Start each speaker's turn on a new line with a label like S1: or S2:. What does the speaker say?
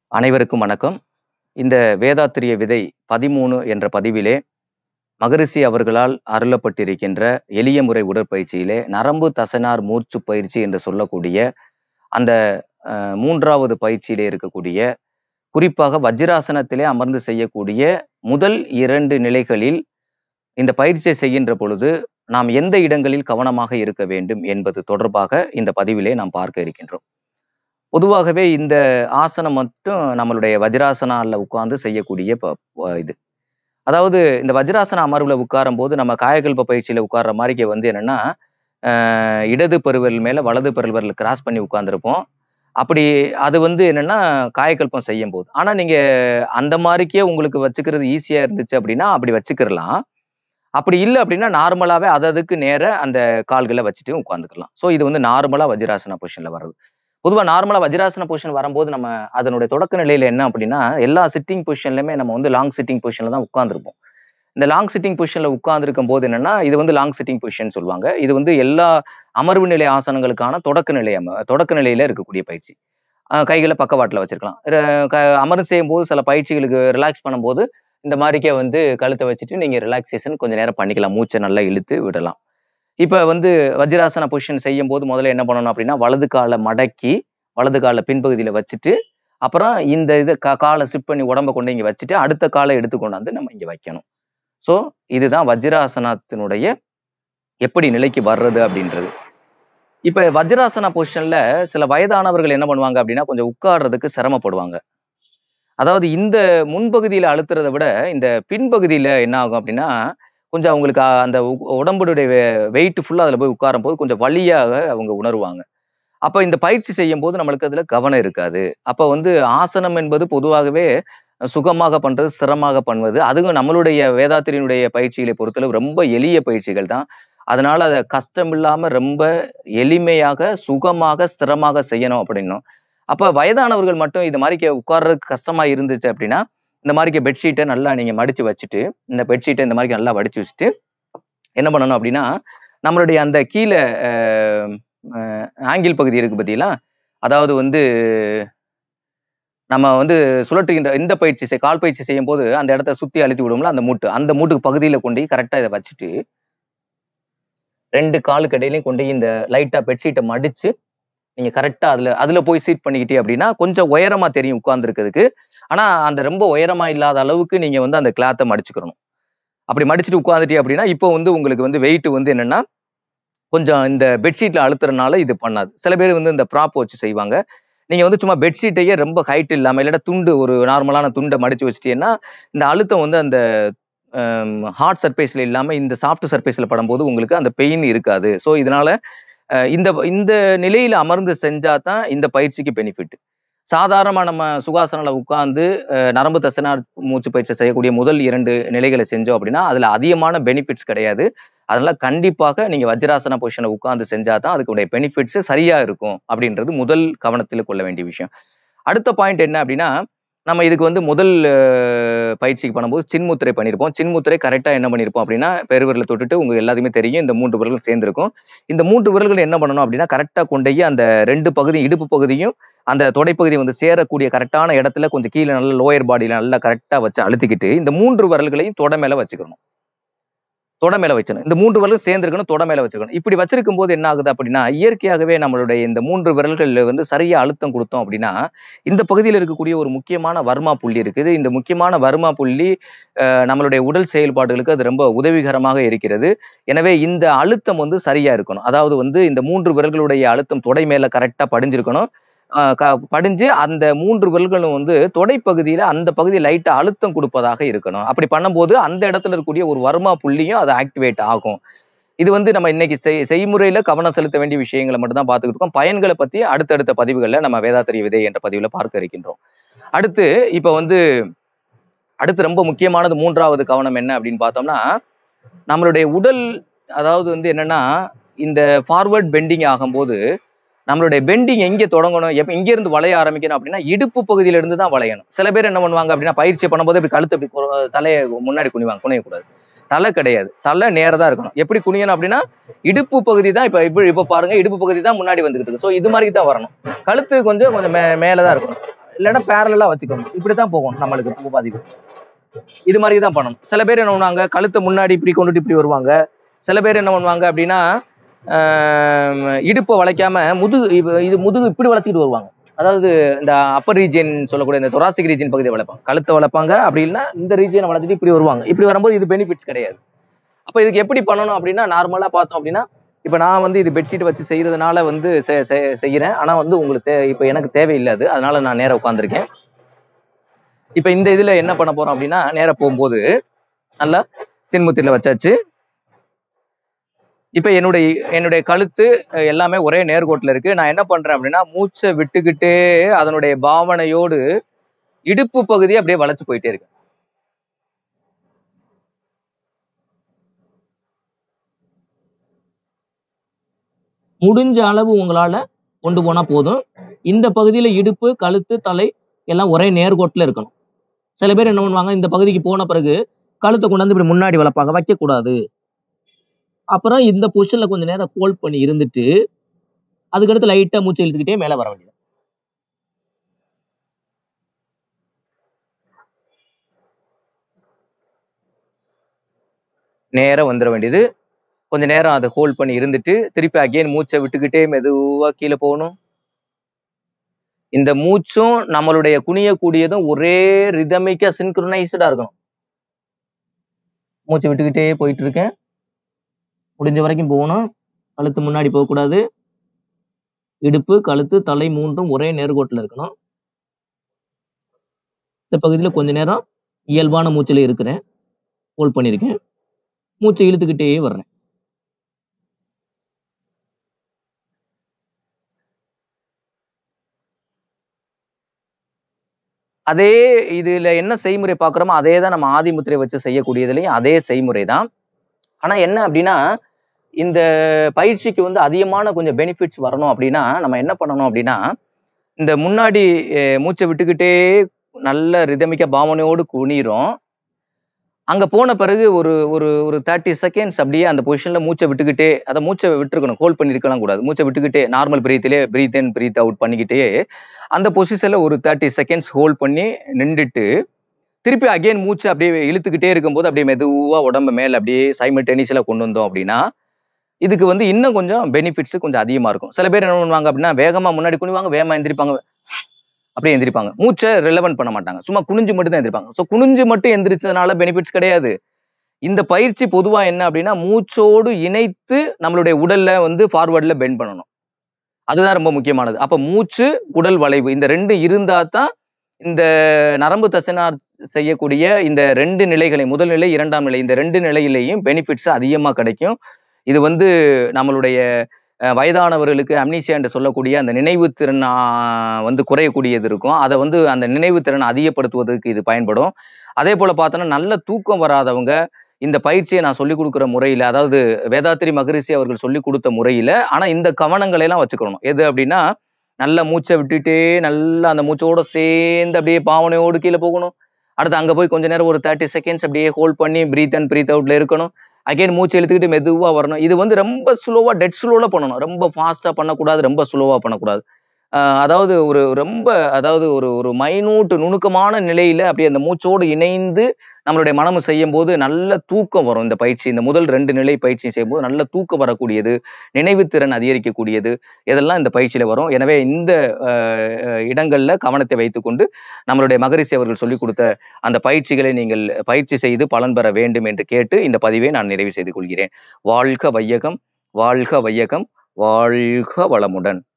S1: அனைவருக்கும் வணக்கம் இந்த வேதாத்திரிய விதை பதிமூணு என்ற பதிவிலே மகரிஷி அவர்களால் அருளப்பட்டிருக்கின்ற எளிய முறை உடற்பயிற்சியிலே நரம்பு தசனார் மூச்சு பயிற்சி என்று சொல்லக்கூடிய அந்த அஹ், மூன்றாவது பயிற்சியிலே இருக்கக்கூடிய குறிப்பாக வஜ்ராசனத்திலே அமர்ந்து செய்யக்கூடிய முதல் இரண்டு நிலைகளில் இந்த பயிற்சியை செய்கின்ற பொழுது நாம் எந்த இடங்களில் கவனமாக இருக்க வேண்டும் என்பது தொடர்பாக இந்த பதிவிலே நாம் பார்க்க இருக்கின்றோம் பொதுவாகவே இந்த ஆசனம் மட்டும் நம்மளுடைய வஜ்ராசனால உட்கார்ந்து செய்யக்கூடிய ப- ப- இது அதாவது இந்த வஜ்ராசன அமர்வுல உட்காரும் போது நம்ம காயகல்ப பயிற்சியில உட்கார்ற மாதிரி வந்து என்னன்னா ஆஹ் இடது பெருவிரல் மேல வலது பெருவிரல் கிராஸ் பண்ணி உட்கார்ந்துருப்போம் அப்படி அது வந்து என்னன்னா காயக்கல்பம் செய்யும் போது ஆனா நீங்க அந்த மாதிரிக்கே உங்களுக்கு வச்சுக்கிறது ஈஸியா இருந்துச்சு அப்படின்னா அப்படி வச்சுக்கிடலாம் அப்படி இல்லை அப்படின்னா நார்மலாவே அது அதுக்கு நேர அந்த கால்களை வச்சுட்டு உட்காந்துக்கலாம் ஸோ இது வந்து நார்மலா வஜ்ராசன பொசிஷன்ல வர்றது பொதுவா நார்மலா வஜ்ராசன பொசிஷன் வரும்போது நம்ம அதனுடைய தொடக்க நிலையில என்ன அப்படின்னா எல்லா சிட்டிங் பொசிஷன்லயுமே நம்ம வந்து லாங் சிட்டிங் பொசிஷன்ல தான் உட்கார்ந்துருப்போம் இந்த லாங் சிட்டிங் பொசிஷன்ல உட்கார்ந்துருக்கும் போது என்னன்னா இது வந்து லாங் சிட்டிங் பொசிஷன் சொல்லுவாங்க இது வந்து எல்லா அமர்வு நிலை ஆசனங்களுக்கான தொடக்க நிலை அம தொடக்க நிலையில இருக்கக்கூடிய பயிற்சி அஹ் கைகளை பக்கவாட்டில் வச்சிருக்கலாம் ர- க- அமர்ந்து செய்யும் போது சில பயிற்சிகளுக்கு ரிலாக்ஸ் பண்ணும்போது இந்த மாதிரிக்கே வந்து கழுத்தை வச்சுட்டு நீங்க ரிலாக்ஸேஷன் கொஞ்ச நேரம் பண்ணிக்கலாம் மூச்சை நல்லா இழுத்து விடலாம் இப்போ வந்து வஜ்ராசன பொசிஷன் செய்யும் போது முதல்ல என்ன பண்ணணும் அப்படின்னா வலது காலை மடக்கி வலது காலை பின்பகுதியில வச்சுட்டு அப்புறம் இந்த இது கா காலை ஸ்லிப் பண்ணி உடம்ப கொண்டு இங்க வச்சுட்டு அடுத்த காலை எடுத்து கொண்டாந்து நம்ம இங்க வைக்கணும் ஸோ இதுதான் வஜ்ராசனத்தினுடைய எப்படி நிலைக்கு வர்றது அப்படின்றது இப்ப வஜ்ராசன பொசிஷன்ல சில வயதானவர்கள் என்ன பண்ணுவாங்க அப்படின்னா கொஞ்சம் உட்கார்றதுக்கு சிரமப்படுவாங்க அதாவது இந்த முன்பகுதியில அழுத்துறதை விட இந்த பின்பகுதியில என்ன ஆகும் அப்படின்னா கொஞ்சம் அவங்களுக்கு அ- அந்த உ- உடம்புடைய வெயிட் ஃபுல்லா அதுல போய் உட்காரும் போது கொஞ்சம் வலியாக அவங்க உணருவாங்க அப்ப இந்த பயிற்சி செய்யும் போது நம்மளுக்கு அதுல கவனம் இருக்காது அப்ப வந்து ஆசனம் என்பது பொதுவாகவே சுகமாக பண்றது சிரமமாக பண்ணுவது அதுவும் நம்மளுடைய வேதாத்திரியினுடைய பயிற்சிகளை பொறுத்தளவு ரொம்ப எளிய பயிற்சிகள் தான் அதனால அதை கஷ்டம் இல்லாம ரொம்ப எளிமையாக சுகமாக ஸ்திரமாக செய்யணும் அப்படின்னும் அப்ப வயதானவர்கள் மட்டும் இது மாதிரி கே- உட்கார்றதுக்கு கஷ்டமா இருந்துச்சு அப்படின்னா இந்த மாதிரி பெட்ஷீட்டை நல்லா நீங்க மடிச்சு வச்சுட்டு இந்த பெட்ஷீட்டை இந்த மாதிரி நல்லா மடிச்சு வச்சுட்டு என்ன பண்ணணும் அப்படின்னா நம்மளுடைய அந்த கீழே ஆங்கிள் பகுதி இருக்கு பார்த்தீங்களா அதாவது வந்து நம்ம வந்து சுழற்றுகின்ற இந்த பயிற்சி செய் கால் பயிற்சி செய்யும் போது அந்த இடத்த சுத்தி அழுத்தி விடுவோம்ல அந்த மூட்டு அந்த மூட்டுக்கு பகுதியில கொண்டு கரெக்டா இதை வச்சுட்டு ரெண்டு காலுக்கு இடையிலையும் கொண்டு போய் இந்த லைட்டா பெட்ஷீட்டை மடிச்சு நீங்க கரெக்டா அதுல அதுல போய் சீட் பண்ணிக்கிட்டே அப்படின்னா கொஞ்சம் உயரமா தெரியும் உட்கார்ந்துருக்கிறதுக்கு ஆனா அந்த ரொம்ப உயரமா இல்லாத அளவுக்கு நீங்க வந்து அந்த கிளாத்தை மடிச்சுக்கணும் அப்படி மடிச்சுட்டு உட்காந்துட்டே அப்படின்னா இப்போ வந்து உங்களுக்கு வந்து வெயிட் வந்து என்னன்னா கொஞ்சம் இந்த பெட்ஷீட்ல அழுத்துறதுனால இது பண்ணாது சில பேர் வந்து இந்த ப்ராப் வச்சு செய்வாங்க நீங்க வந்து சும்மா பெட்ஷீட்டையே ரொம்ப ஹைட் இல்லாம இல்லாட்டா துண்டு ஒரு நார்மலான துண்டை மடிச்சு வச்சிட்டீங்கன்னா இந்த அழுத்தம் வந்து அந்த ஹார்ட் சர்ஃபேஸ்ல இல்லாம இந்த சாஃப்ட் சர்ஃபேஸ்ல படும்போது உங்களுக்கு அந்த பெயின் இருக்காது ஸோ இதனால அஹ், இந்த இந்த நிலையில அமர்ந்து செஞ்சா தான் இந்த பயிற்சிக்கு பெனிஃபிட் சாதாரணமா நம்ம சுகாசனில் உட்கார்ந்து அஹ், நரம்பு தசனார் மூச்சு பயிற்சி செய்யக்கூடிய முதல் இரண்டு நிலைகளை செஞ்சோம் அப்படின்னா அதுல அதிகமான பெனிஃபிட்ஸ் கிடையாது அதனால கண்டிப்பாக நீங்க வஜ்ராசன பொசிஷனை உட்கார்ந்து செஞ்சா தான் அதுக்குடைய பெனிஃபிட்ஸ் சரியா இருக்கும் அப்படின்றது முதல் கவனத்தில் கொள்ள வேண்டிய விஷயம் அடுத்த பாயிண்ட் என்ன அப்படின்னா நம்ம இதுக்கு வந்து முதல் அஹ், பயிற்சிக்கு பண்ணும்போது சின்முத்திரை பண்ணியிருப்போம் சின்முத்திரை கரெக்டாக என்ன பண்ணியிருப்போம் அப்படின்னா பெருவிரலை தொட்டுட்டு உங்க எல்லாத்துக்குமே தெரியும் இந்த மூன்று விரல்கள் சேர்ந்திருக்கும் இந்த மூன்று விரல்கள் என்ன பண்ணணும் அப்படின்னா கரெக்டாக கொண்டு போய் அந்த ரெண்டு பகுதி இடுப்பு பகுதியும் அந்த தொடைப்பகுதி வந்து சேரக்கூடிய கரெக்டான இடத்துல கொஞ்சம் கீழே நல்ல லோயர் பாடியில நல்லா கரெக்டாக வச்சு அழுத்திக்கிட்டு இந்த மூன்று விரல்களையும் தொடை மேல வச்சுக்கணும் தொட மேல வச்சிடணும் இந்த மூன்று விரலும் சேர்ந்திருக்கணும் தொட மேல வச்சிருக்கணும் இப்படி வச்சிருக்கும் போது என்ன ஆகுது அப்படின்னா இயற்கையாகவே நம்மளுடைய இந்த மூன்று விரல்கள்ல வந்து சரியா அழுத்தம் கொடுத்தோம் அப்படின்னா இந்த பகுதியில் இருக்கக்கூடிய ஒரு முக்கியமான வர்மா புள்ளி இருக்குது இந்த முக்கியமான வர்மா புள்ளி அஹ், நம்மளுடைய உடல் செயல்பாடுகளுக்கு அது ரொம்ப உதவிகரமாக இருக்கிறது எனவே இந்த அழுத்தம் வந்து சரியா இருக்கணும் அதாவது வந்து இந்த மூன்று விரல்களுடைய அழுத்தம் தொடை மேல கரெக்டா படிஞ்சிருக்கணும் அஹ், க- படிஞ்சு அந்த மூன்று விரல்களும் வந்து தொடை பகுதியில அந்த பகுதி லைட்டா அழுத்தம் கொடுப்பதாக இருக்கணும் அப்படி பண்ணும்போது அந்த இடத்துல இருக்கக்கூடிய ஒரு வர்மா புள்ளியும் அது ஆக்டிவேட் ஆகும் இது வந்து நம்ம இன்னைக்கு செய் செய்முறையில கவனம் செலுத்த வேண்டிய விஷயங்களை மட்டும் தான் பார்த்துக்கிட்டு இருக்கோம் பயன்களை பத்தி அடுத்தடுத்த பதிவுகளில் நம்ம வேதாத்திரிய விதை என்ற பதிவுல பார்க்க இருக்கின்றோம் அடுத்து இப்ப வந்து அடுத்து ரொம்ப முக்கியமானது மூன்றாவது கவனம் என்ன அப்படின்னு பார்த்தோம்னா நம்மளுடைய உடல் அதாவது வந்து என்னன்னா இந்த ஃபார்வர்ட் பெண்டிங் ஆகும்போது நம்மளுடைய பெண்டிங் எங்க தொடங்கணும் எப்ப இங்க இருந்து வளைய ஆரம்பிக்கணும் அப்படின்னா இடுப்பு பகுதியில இருந்து தான் வளையணும் சில பேர் என்ன பண்ணுவாங்க அப்படின்னா பயிற்சி பண்ணும்போது இப்படி கழுத்து இப்படி கு- தலையை முன்னாடி குனிவாங்க குனியக்கூடாது தலை கிடையாது தலை நேரா தான் இருக்கணும் எப்படி குனியணும் அப்படின்னா இடுப்பு பகுதி தான் இப்ப இப்ப இப்ப பாருங்க இடுப்பு பகுதி தான் முன்னாடி வந்துகிட்டு இருக்கு ஸோ இது மாதிரி தான் வரணும் கழுத்து கொஞ்சம் கொஞ்சம் மே மேலே தான் இருக்கணும் இல்லைன்னா பேரலா வச்சுக்கணும் இப்படித்தான் போகணும் நம்மளுக்கு பூ பாதிப்பு இது மாதிரி தான் பண்ணணும் சில பேர் என்ன பண்ணுவாங்க கழுத்தை முன்னாடி இப்படி கொண்டுட்டு இப்படி வருவாங்க சில பேர் என்ன பண்ணுவாங்க அப்படின்னா ஆஹ் இடுப்பை வளைக்காம முதுகு இப்ப இது முதுகு இப்படி வளைச்சிக்கிட்டு வருவாங்க அதாவது இந்த அப்பர் ரீஜன் சொல்லக்கூடிய இந்த தொராசிக் ரீஜன் பகுதியை வளைப்பாங்க கழுத்தை வளைப்பாங்க அப்படி இல்லைன்னா இந்த ரீஜனை வளைச்சிட்டு இப்படி வருவாங்க இப்படி வரும்போது இது பெனிஃபிட்ஸ் கிடையாது அப்போ இதுக்கு எப்படி பண்ணணும் அப்படின்னா நார்மலாக பார்த்தோம் அப்படின்னா இப்போ நான் வந்து இது பெட்ஷீட் வச்சு செய்யறதுனால வந்து செ- செ- செய்யறேன் ஆனால் வந்து உங்களுக்கு தே இப்போ எனக்கு தேவையில்லை அது அதனால நான் நேரா உட்காந்துருக்கேன் இப்போ இந்த இதில் என்ன பண்ண போறோம் அப்படின்னா நேரா போகும்போது நல்லா சின்முத்திரியில் வச்சாச்சு இப்போ என்னுடைய என்னுடைய கழுத்து அஹ், எல்லாமே ஒரே நேர்கோட்டில் இருக்கு நான் என்ன பண்றேன் அப்படின்னா மூச்சை விட்டுக்கிட்டே அதனுடைய பாவனையோடு இடுப்பு பகுதியை அப்படியே வளைச்சு போயிட்டே இருக்கு முடிஞ்ச அளவு உங்களால கொண்டு போனா போதும் இந்த பகுதியில இடுப்பு கழுத்து தலை எல்லாம் ஒரே நேர்கோட்டில் இருக்கணும் சில பேர் என்ன பண்ணுவாங்க இந்த பகுதிக்கு போன பிறகு கழுத்தை கொண்டாந்து இப்படி முன்னாடி வளர்ப்பாங்க வைக்க கூடாது அப்புறம் இந்த பொசிஷன்ல கொஞ்ச நேரம் ஹோல்ட் பண்ணி இருந்துட்டு அதுக்கடுத்து லைட்டா மூச்சு இழுத்துக்கிட்டே மேல வர வேண்டியது நேரா வந்துட வேண்டியது கொஞ்ச நேரம் அதை ஹோல்ட் பண்ணி இருந்துட்டு திருப்பி அகைன் மூச்சை விட்டுக்கிட்டே மெதுவா கீழே போகணும் இந்த மூச்சும் நம்மளுடைய குனியக்கூடியதும் ஒரே ரிதமிக்கா சின்க்ரனைஸ்டா இருக்கணும் மூச்சு விட்டுக்கிட்டே போயிட்டு இருக்கேன் முடிஞ்ச வரைக்கும் போகணும் கழுத்து முன்னாடி போகக்கூடாது இடுப்பு கழுத்து தலை மூன்றும் ஒரே நேர்கோட்டில் இருக்கணும் இந்த பகுதியில் கொஞ்ச நேரம் இயல்பான மூச்சில் இருக்கிறேன் ஹோல்ட் பண்ணியிருக்கேன் மூச்சை இழுத்துக்கிட்டே வர்றேன் அதே இதுல என்ன செய்முறை பார்க்குறோமோ அதே தான் நம்ம ஆதிமுத்திரை வச்சு செய்யக்கூடியதுலையும் அதே செய்முறை தான் ஆனா என்ன அப்படின்னா இந்த பயிற்சிக்கு வந்து அதிகமான கொஞ்சம் பெனிஃபிட்ஸ் வரணும் அப்படின்னா நம்ம என்ன பண்ணணும் அப்படின்னா இந்த முன்னாடி அஹ், மூச்சை விட்டுக்கிட்டே நல்ல ரிதமிக்க பாவனையோடு குனிறோம் அங்க போன பிறகு ஒரு ஒரு ஒரு தேர்ட்டி செகண்ட்ஸ் அப்படியே அந்த பொசிஷன்ல மூச்சை விட்டுக்கிட்டே அதை மூச்சை விட்டுருக்கணும் ஹோல்ட் பண்ணிருக்கலாம் கூடாது மூச்சை விட்டுக்கிட்டே நார்மல் பிரீத்திலே பிரீத் இன் பிரீத் அவுட் பண்ணிக்கிட்டே அந்த பொசிஷன்ல ஒரு தேர்ட்டி செகண்ட்ஸ் ஹோல்ட் பண்ணி நின்றுட்டு திருப்பி அகைன் மூச்சு அப்படியே இழுத்துக்கிட்டே இருக்கும்போது அப்படியே மெதுவா உடம்பு மேல அப்படியே சைமல்டேனியஸ்ல கொண்டு வந்தோம் அப்படின்னா இதுக்கு வந்து இன்னும் கொஞ்சம் பெனிஃபிட்ஸ் கொஞ்சம் அதிகமா இருக்கும் சில பேர் என்ன பண்ணுவாங்க அப்படின்னா வேகமா முன்னாடி குனிவாங்க வேகமா எந்திரிப்பாங்க அப்படியே எந்திரிப்பாங்க மூச்சை ரிலவென்ட் பண்ண மாட்டாங்க சும்மா குனிஞ்சு மட்டும் தான் எந்திரிப்பாங்க ஸோ குனிஞ்சு மட்டும் எந்திரிச்சதுனால பெனிஃபிட்ஸ் கிடையாது இந்த பயிற்சி பொதுவா என்ன அப்படின்னா மூச்சோடு இணைத்து நம்மளுடைய உடல்ல வந்து ஃபார்வர்ட்ல பெண்ட் பண்ணணும் அதுதான் ரொம்ப முக்கியமானது அப்ப மூச்சு உடல் வளைவு இந்த ரெண்டு இருந்தா தான் இந்த நரம்பு தசைனார் செய்யக்கூடிய இந்த ரெண்டு நிலைகளை முதல் நிலை இரண்டாம் நிலை இந்த ரெண்டு நிலையிலையும் பெனிஃபிட்ஸ் அதிகமா கிடைக்கும் இது வந்து நம்மளுடைய அஹ், வயதானவர்களுக்கு அம்னீசியா என்று சொல்லக்கூடிய அந்த நினைவு திறன் ஆஹ், வந்து குறையக்கூடியது இருக்கும் அதை வந்து அந்த நினைவு திறனை அதிகப்படுத்துவதற்கு இது பயன்படும் அதே போல பார்த்தோன்னா நல்ல தூக்கம் வராதவங்க இந்த பயிற்சியை நான் சொல்லிக் கொடுக்குற முறையில அதாவது வேதாத்திரி மகரிஷி அவர்கள் சொல்லி கொடுத்த முறையில ஆனா இந்த கவனங்களை எல்லாம் வச்சுக்கணும் எது அப்படின்னா நல்ல மூச்சை விட்டுட்டே நல்லா அந்த மூச்சோட சேர்ந்து அப்படியே பாவனையோடு கீழே போகணும் அடுத்து அங்க போய் கொஞ்ச நேரம் ஒரு தேர்ட்டி செகண்ட்ஸ் அப்படியே ஹோல்ட் பண்ணி பிரீத் அண்ட் பிரீத் அவுட்ல இருக்கணும் அகைன் மூச்சு இழுத்துக்கிட்டு மெதுவா வரணும் இது வந்து ரொம்ப ஸ்லோவா டெட் ஸ்லோல பண்ணணும் ரொம்ப ஃபாஸ்டா பண்ணக்கூடாது ரொம்ப ஸ்லோவா பண்ணக்கூடாது ஆஹ் அதாவது ஒரு ரொம்ப அதாவது ஒரு ஒரு மைனூட் நுணுக்கமான நிலையில அப்படியே அந்த மூச்சோடு இணைந்து நம்மளுடைய மனம் செய்யும் போது நல்ல தூக்கம் வரும் இந்த பயிற்சி இந்த முதல் ரெண்டு நிலை பயிற்சி செய்யும்போது நல்ல தூக்கம் வரக்கூடியது நினைவுத்திறன் அதிகரிக்கக்கூடியது இதெல்லாம் இந்த பயிற்சியில வரும் எனவே இந்த ஆஹ், ஆஹ், இடங்கள்ல கவனத்தை வைத்துக்கொண்டு நம்மளுடைய மகரிஷி அவர்கள் சொல்லிக் கொடுத்த அந்த பயிற்சிகளை நீங்கள் பயிற்சி செய்து பலன் பெற வேண்டும் என்று கேட்டு இந்த பதிவை நான் நிறைவு செய்து கொள்கிறேன் வாழ்க வையகம் வாழ்க வையகம் வாழ்க வளமுடன்